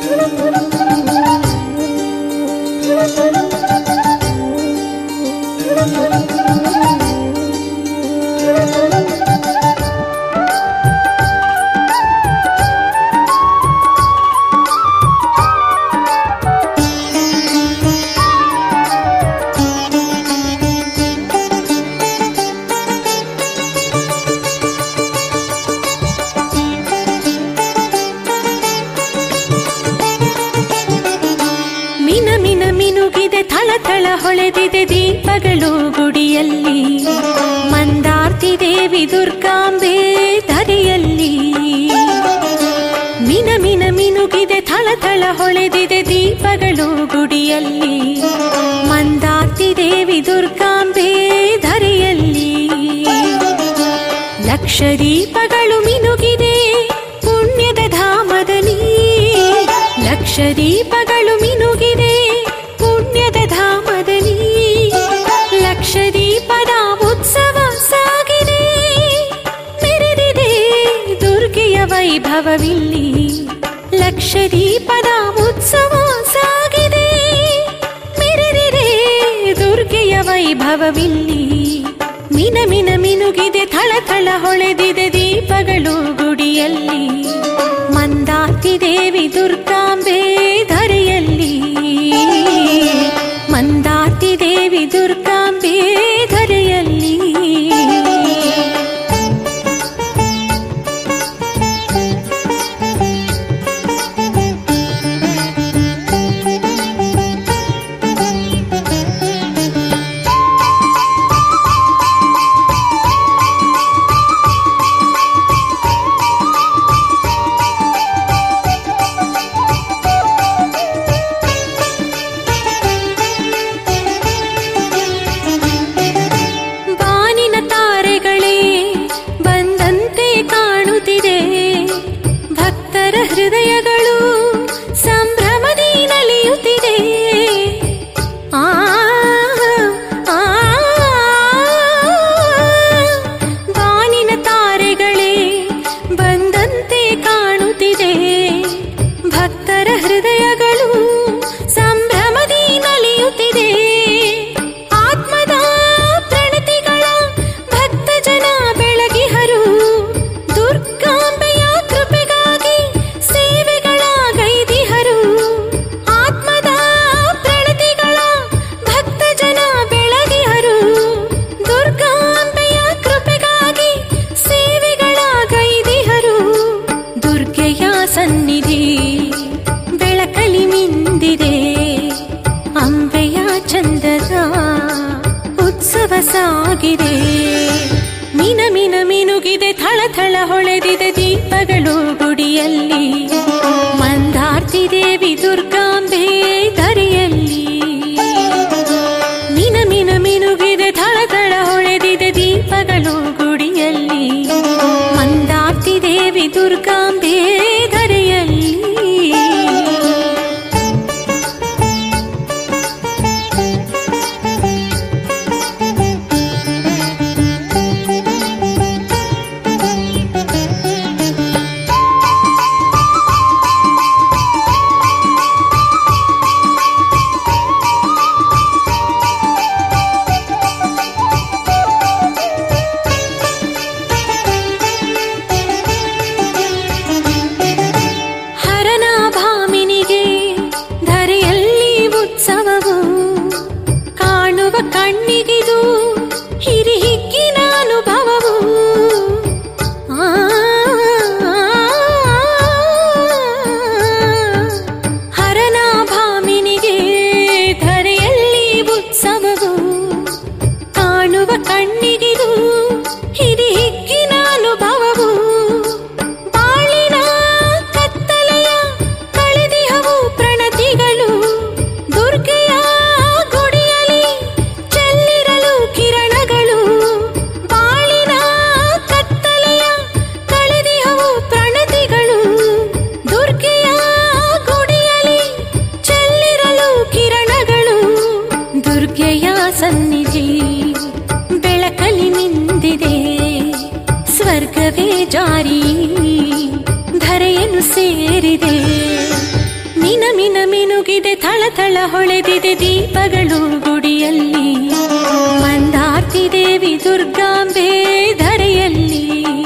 ಮಿನ ಮಿನ ಮಿನುಗಿದೆ ಥಳ ಥಳ ಹೊಳೆದಿದೆ ದೀಪಗಳು ಗುಡಿಯಲ್ಲಿ ಮಂದಾರ್ತಿ ದೇವಿ ದುರ್ಗಾಂಬೆ ಧರೆಯಲ್ಲಿ ಮಿನ ಮಿನ ಮಿನುಗಿದೆ ಥಳ ಥಳ ಹೊಳೆದಿದೆ ದೀಪಗಳು ಗುಡಿಯಲ್ಲಿ ಮಂದಾರ್ತಿ ದೇವಿ ದುರ್ಗಾಂಬೆ ಧರೆಯಲ್ಲಿ ಲಕ್ಷ ದೀಪಗಳು ಮಿನುಗಿದೆ ಪುಣ್ಯದ ಧಾಮದಲ್ಲಿ ಲಕ್ಷ ದೀಪಗಳು ಮಿನುಗಿದೆ ಪುಣ್ಯದ ಧಾಮದಲ್ಲಿ ಲಕ್ಷ ದೀಪದ ಉತ್ಸವ ಸಾಗಿದೆ ಮೆರೆದಿದೆ ದುರ್ಗೆಯ ವೈಭವವಿಲ್ಲಿ ಲಕ್ಷ ದೀಪದ ಉತ್ಸವ ಸಾಗಿದೆ ಮೆರೆದಿದೆ ದುರ್ಗೆಯ ವೈಭವವಿಲ್ಲಿ ಮಿನ ಮಿನ ಮಿನುಗಿದೆ ಥಳ ಥಳ ಹೊಳೆದಿದೆ ದೀಪಗಳು ಗುಡಿಯಲ್ಲಿ ಮಂದಾತಿ ದೇವಿ ದುರ್ಗಾಂಬೆ ಧರೆಯಲ್ಲಿ ಮಂದಾತಿ ದೇವಿ ದುರ್ಗಾಂಬೆ ಧರೆಯಲ್ಲಿ ಬಾನಿನ ತಾರೆಗಳೇ ಬಂದಂತೆ ಕಾಣುತ್ತಿದೆ ಭಕ್ತರ ಹೃದಯಗಳು ಸಂಭ್ರಮದಿ ನಲಿಯುತ್ತಿದೆ ಆ ಆ, ಬಾನಿನ ತಾರೆಗಳೇ ಬಂದಂತೆ ಕಾಣುತ್ತಿದೆ ಭಕ್ತರ ಹೃದಯಗಳು ಸಂಭ್ರಮದಿ ನಲಿಯುತ್ತಿದೆ ಆತ್ಮದ ಪ್ರಣತಿಗಳ ಭಕ್ತ ಜನ ಬೆಳಗಿಹರು ದುರ್ಗಾಂಬೆಯ ಕೃಪೆಗಾಗಿ ಸೇವೆಗಳ ಗೈದಿಹರು ಆತ್ಮದ ಪ್ರಣತಿಗಳ ಭಕ್ತ ಜನ ಬೆಳಗಿಹರು ದುರ್ಗಾಂಬೆಯ ಕೃಪೆಗಾಗಿ ಸೇವೆಗಳ ಗೈದಿಹರು ದುರ್ಗೆಯ ಸನ್ನಿಧಿ ಬೆಳಕಲಿ ಮಿಂದಿದೆ ಅಂಬೆಯ ಚಂದದ ಉತ್ಸವ ಸಾಗಿದೆ ಮಿನ ಮಿನ ಮಿನುಗಿದೆ ಥಳ ಥಳ ಹೊಳೆದಿದೆ ದೀಪಗಳು ಗುಡಿಯಲ್ಲಿ ಮಂದಾರ್ತಿ ದೇವಿ ದುರ್ಗಾಂಬೆ ಧರೆಯಲ್ಲಿ ಮಿನ ಮಿನ ಮಿನುಗಿದೆ ಥಳ ಥಳ ಹೊಳೆದಿದೆ ದೀಪಗಳು ಗುಡಿಯಲ್ಲಿ ಮಂದಾರ್ತಿ ದೇವಿ ದುರ್ಗಾಂಬೆ ಧರೆಯಲ್ಲಿ ಹರನ ಭಾಮಿನಿಗೆ ಧರೆಯಲ್ಲಿ ಉತ್ಸವವು ಕಾಣುವ ಕಣ್ಣಿಗಿದು ಹಿರಿ ಹಿಗ್ಗಿನ ಅನುಭವವು ಆ, ಹರನ ಭಾಮಿನಿಗೆ ಧರೆಯಲ್ಲಿ ಉತ್ಸವವು ಕಾಣುವ ಕಣ್ಣಿಗಿದು ಹಿರಿ ಹಿಗ್ಗಿನ ಅನುಭವವು ಬಾಳಿನ ಕತ್ತಲೆಯ ಕಳೆದಿಹವು ಪ್ರಣತಿಗಳು ದುರ್ಗೆಯ ಗುಡಿಯಲ್ಲಿ ಚೆಲ್ಲಿರಲು ಕಿರಣಗಳು ಬಾಳಿನ ಕತ್ತಲೆಯ ಕಳೆದಿಹವು ಪ್ರಣತಿಗಳು ದುರ್ಗೆಯ ಗುಡಿಯಲ್ಲಿ ಚೆಲ್ಲಿರಲು ಕಿರಣಗಳು ದುರ್ಗೆಯ ಸನ್ನಿಧಿ ಬೆಳಕಲಿ ಮಿಂದಿದೆ ಸ್ವರ್ಗವೇ ಜಾರಿ ಧರೆಯನ್ನು ಸೇರಿದೆ ಮಿನ ಮಿನ ಮಿನುಗಿದೆ ಥಳಥಳ ಹೊಳೆದಿದೆ ದೀಪಗಳು ಗುಡಿಯಲ್ಲಿ ಮಂದಾರ್ತಿ ದೇವಿ ದುರ್ಗಾಂಬೆ ಧರೆಯಲ್ಲಿ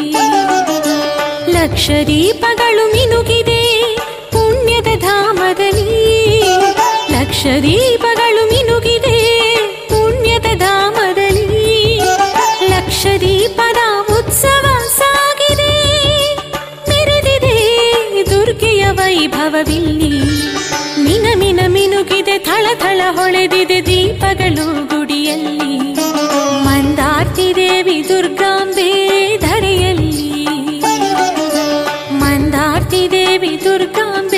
ಲಕ್ಷ ದೀಪಗಳು ಮಿನುಗಿದೆ ಪುಣ್ಯದ ಧಾಮದಲ್ಲಿ ಲಕ್ಷ ದೀಪಗಳು ಮಿನುಗಿದೆ ಪುಣ್ಯದ ಧಾಮದಲ್ಲಿ ಲಕ್ಷ ದೀಪದ ಉತ್ಸವ ಸಾಗಿದೆ ಮೆರೆದಿದೆ ದುರ್ಗೆಯ ವೈಭವವಿಲ್ಲಿ ಮಿನ ಮಿನ ಮಿನುಗಿದೆ ಥಳಥಳ ಹೊಳೆದಿದೆ ದೀಪಗಳು ಗುಡಿಯಲ್ಲಿ ಮಂದಾರ್ತಿ ದೇವಿ ದುರ್ಗಾಂಬೆ ಧರೆಯಲ್ಲಿ ಮಂದಾರ್ತಿ ದೇವಿ ದುರ್ಗಾಂಬೆ